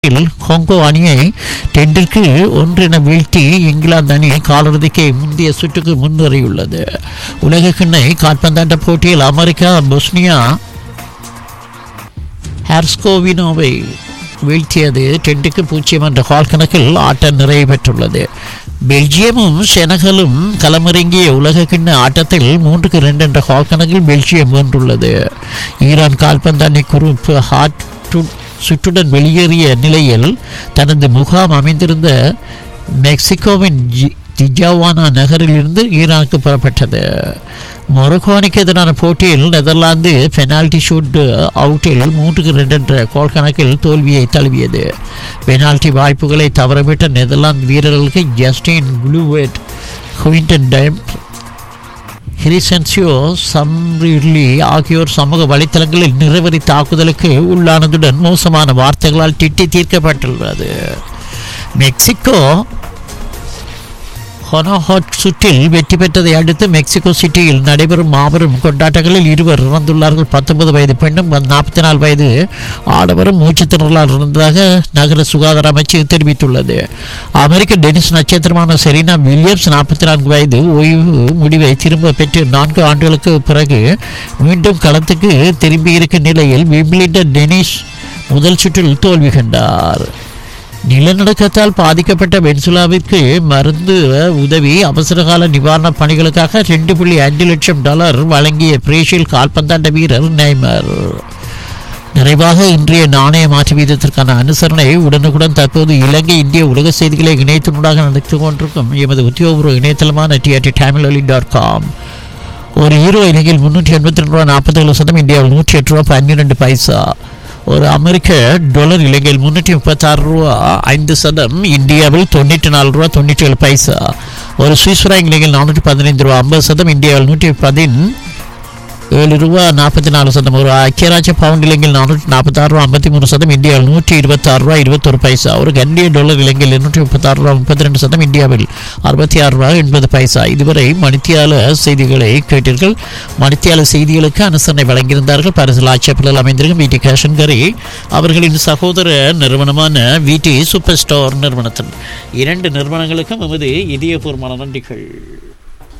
Congo அணியை டெண்டிற்கு ஒன்றென வீழ்த்தி இங்கிலாந்து அணி காலிறுதிக்கு முந்தைய சுற்றுக்கு முன்னேறியுள்ளது உலக கிண்ணை கால்பந்தாட்ட போட்டியில் அமெரிக்கா பொஸ்னியா ஹெர்ஸ்கோவினோவை வீழ்த்தியது டெண்டுக்கு பூஜ்ஜியம் என்ற கால் கணக்கில் ஆட்டம் நிறைவு பெற்றுள்ளது பெல்ஜியமும் செனகலும் களமிறங்கிய உலக கிண்ண ஆட்டத்தில் மூன்றுக்கு ரெண்டு என்ற கால் கணக்கில் பெல்ஜியம் வென்றுள்ளது ஈரான் கால்பந்தாண்டி குரூப் ஹாட் சுற்றுடன் வெளியேறிய நிலையில் தனது முகாம் அமைந்திருந்த மெக்சிகோவின் ஜி- டிஜாவானா நகரிலிருந்து ஈரானுக்கு புறப்பட்டது மொரக்கோ அணிக்கு எதிரான போட்டியில் நெதர்லாந்து பெனால்டி ஷூட் அவுட்டில் மூன்றுக்கு ரெண்டு என்ற கோல் கணக்கில் தோல்வியை தழுவியது பெனால்டி வாய்ப்புகளை தவறவிட்ட நெதர்லாந்து வீரர்களுக்கு ஜஸ்டின் குளூவேட் குவிண்டன் டைம் ஹிரிசென்சியோ சம்ரிலி ஆகியோர் சமூக வலைத்தளங்களில் நிறவரி தாக்குதலுக்கு உள்ளானதுடன் மோசமான வார்த்தைகளால் திட்டி தீர்க்கப்பட்டுள்ளது மெக்சிகோ ஹொனஹாட் சுற்றில் வெற்றி பெற்றதை அடுத்து மெக்சிகோ சிட்டியில் நடைபெறும் மாபெரும் கொண்டாட்டங்களில் இருவர் இறந்துள்ளார்கள் பத்தொன்பது வயது பெண்ணும் நாற்பத்தி நாலு வயது ஆடவரும் மூச்சுத் திணறலால் இருந்ததாக நகர சுகாதார அமைச்சு தெரிவித்துள்ளது அமெரிக்க டென்னிஸ் நட்சத்திரமான செரீனா வில்லியம்ஸ் நாற்பத்தி நான்கு வயது ஓய்வு முடிவை திரும்ப பெற்று நான்கு ஆண்டுகளுக்கு பிறகு மீண்டும் களத்துக்கு திரும்பியிருக்கும் நிலையில் விம்பிளிண்டன் டென்னிஸ் முதல் சுற்றில் தோல்வி கண்டார் நிலநடுக்கத்தால் பாதிக்கப்பட்ட வெனிசுலாவிற்கு மருந்து உதவி அவசரகால நிவாரணப் பணிகளுக்காக ரெண்டு புள்ளி அஞ்சு லட்சம் டாலர் வழங்கிய பிரேசில் கால்பந்தாட்ட வீரர் நெய்மர் நிறைவாக இன்றைய நாணய மாற்று வீதத்திற்கான அனுசரணை உடனுக்குடன் தற்போது இலங்கை இந்திய உலக செய்திகளை இணையத்தினூடாக நடத்தி கொண்டிருக்கும் எமது உத்தியோகபூர்வ இணையதளமான டிஆர்டி தமிழொலி டாட் காம் ஒரு ஹீரோ இலங்கையில் முன்னூற்றி எண்பத்தி ரெண்டு ரூபா நாற்பத்தேழு சதம் இந்தியாவில் நூற்றி எட்டு ரூபா பன்னிரெண்டு பைசா ஒரு அமெரிக்க டாலர் இலங்கையில் முன்னூற்றி முப்பத்தாறு ரூபா ஐந்து சதம் இந்தியாவில் தொண்ணூற்றி நாலு ரூபா தொண்ணூற்றி ஏழு பைசா ஒரு சுவிஸ் ஃப்ராங்க் இலங்கையில் நானூற்றி பதினைந்து ரூபா ஐம்பது சதம் இந்தியாவில் நூற்றி பதின் ஏழு ரூபா நாற்பத்தி நாலு சதம் ஒரு ஐக்கியராஜ்ய பவுண்ட் இலங்கையில் நானூற்றி நாற்பத்தாறு ரூபா ஐம்பத்தி மூணு சதம் இந்தியாவில் நூற்றி இருபத்தாறு ரூபா இருபத்தொரு பைசா ஒரு கண்டிய டாலர் இலங்கையில் இருநூற்றி முப்பத்தாறு ரூபா முப்பத்தி ரெண்டு சதம் இந்தியாவில் அறுபத்தி ஆறு ரூபா எண்பது பைசா இதுவரை மணித்தியால செய்திகளை கேட்டீர்கள் மணித்தியால செய்திகளுக்கு அனுசரணை வழங்கியிருந்தார்கள் பரிசல் ஆட்சேபலில் அமைந்திருக்கும் வீட்டி கேஷன்கரி அவர்களின் சகோதர நிறுவனமான வீட்டி சூப்பர் ஸ்டோர் நிறுவனத்தின் இரண்டு நிறுவனங்களுக்கும் எமது இதயபூர்வமான நன்றிகள்